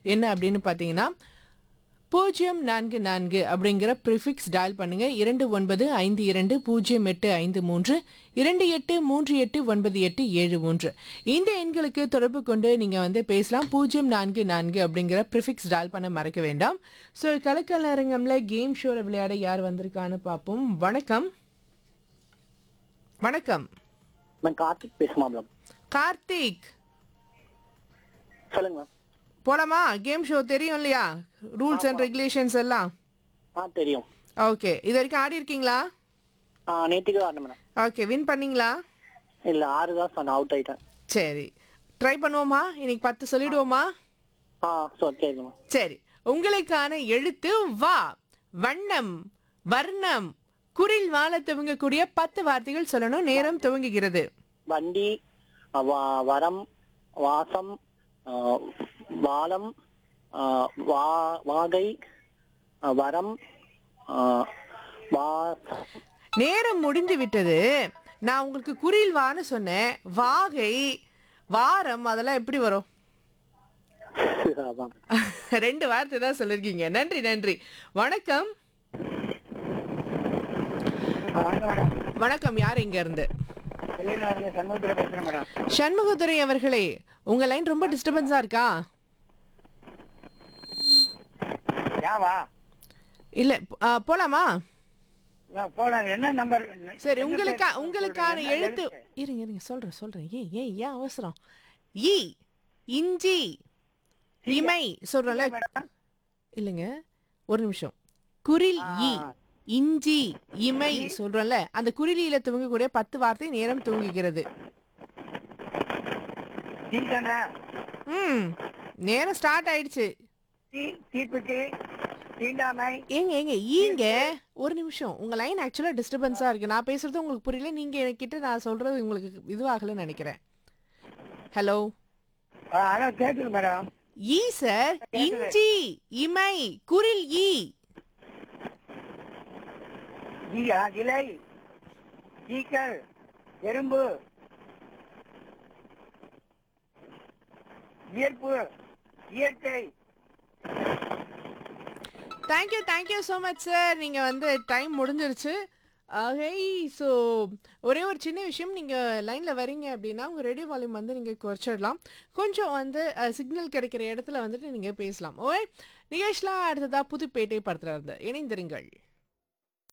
என்ன அப்படின்னு பார்த்தீங்கன்னா பூஜ்ஜியம் நான்கு நான்கு அப்படிங்கிற ப்ரிஃபிக்ஸ் டயல் பண்ணுங்க இரண்டு ஒன்பது ஐந்து இரண்டு பூஜ்ஜியம் எட்டு ஐந்து மூன்று இரண்டு எட்டு மூன்று எட்டு ஒன்பது எட்டு ஏழு மூன்று இந்த எண்களுக்கு தொடர்பு கொண்டு நீங்கள் வந்து பேசலாம் பூஜ்ஜியம் நான்கு நான்கு அப்படிங்கிற ப்ரிஃபிக்ஸ் டயல் பண்ண மறக்க வேண்டாம் ஸோ கலக்கல் அரங்கம்ல கேம் ஷோவில் விளையாட யார் வந்திருக்கான்னு பார்ப்போம் வணக்கம் வணக்கம் மேம் கார்த்திக் பேசுமா மேம் கார்த்திக் சொல்லுங்க மேம் போலாமா கேம் ஷோ தெரியும் இல்லையா ரூல்ஸ் அண்ட் ரெகுலேஷன்ஸ் எல்லாம் ஆ தெரியும் ஓகே இது வரைக்கும் ஆடி இருக்கீங்களா ஆ நேற்றுக்கு தான் ஆடினேன் மேடம் ஓகே வின் பண்ணீங்களா இல்லை ஆறு தான் சொன்ன அவுட் ஆயிட்டேன் சரி ட்ரை பண்ணுவோமா இன்னைக்கு பத்து சொல்லிடுவோமா ஆ ஸோ கேட்குங்க மேம் சரி உங்களுக்கான எழுத்து வா வண்ணம் வர்ணம் குரில் வாழ துவங்கக்கூடிய பத்து வார்த்தைகள் சொல்லணும் நேரம் துவங்குகிறது வண்டி ஆ, வா- வரம் வாசம் ஆ, வாலம் ஆ, வா வாகை ஆ, வரம் ஆ, வாசம் நேரம் முடிந்து விட்டது நான் உங்களுக்கு குரில் வான்னு சொன்னேன் வாகை வாரம் அதெல்லாம் எப்படி வரும் அதான் ரெண்டு வார்த்தை தான் சொல்லிருக்கீங்க நன்றி நன்றி வணக்கம் வணக்கம் யார் இங்க இருந்து சண்முகத்தில் பேசுகிறேன் மேடம் சண்முகதுரை அவர்களே உங்க லைன் ரொம்ப டிஸ்டர்பன்ஸா இருக்கா ஏவா இல்ல ஆ, போலாமா போலாம் என்ன நம்பர் சரி உங்களுக்கா உங்களுக்கான எழுத்து இருங்க இருங்க சொல்றேன் சொல்றேன் ஏன் ஏன் ஏன் அவசரம் ஈ இஞ்சி இமை சொல்றல இல்லைங்க ஒரு நிமிஷம் குரில் ஈ இஞ்சி இமை சொல்றோம்ல அந்த குறிலியில துவங்கக்கூடிய பத்து வார்த்தை நேரம் துவங்குகிறது ம் நேரம் ஸ்டார்ட் ஆயிடுச்சு தீப்புக்கு தீண்டாமை ஏங்க ஏங்க ஈங்க ஒரு நிமிஷம் உங்க லைன் ஆக்சுவலா டிஸ்டர்பன்ஸா இருக்கு நான் பேசுறது உங்களுக்கு புரியல நீங்க என்கிட்ட நான் சொல்றது உங்களுக்கு இதுவாகலன்னு நினைக்கிறேன் ஹலோ அதான் கேட்குது மேடம் ஈ சார் இஞ்சி இமை குரில் ஈ ஈயா இலை ஈக்கள் எறும்பு இயற்பு இயற்கை thank you thank you so much sir நீங்கள் வந்து டைம் முடிஞ்சிருச்சு ஆகை ஸோ ஒரே ஒரு சின்ன விஷயம் நீங்கள் லைனில் வரீங்க அப்படின்னா உங்கள் ரேடியோ வால்யூம் வந்து நீங்கள் குறைச்சிடலாம் கொஞ்சம் வந்து சிக்னல் கிடைக்கிற இடத்துல வந்துட்டு நீங்கள் பேசலாம் ஓகே நிகழ்ச்சிலாம் அடுத்ததாக புதுப்பேட்டை படத்தில் இருந்து இணைந்திருங்கள்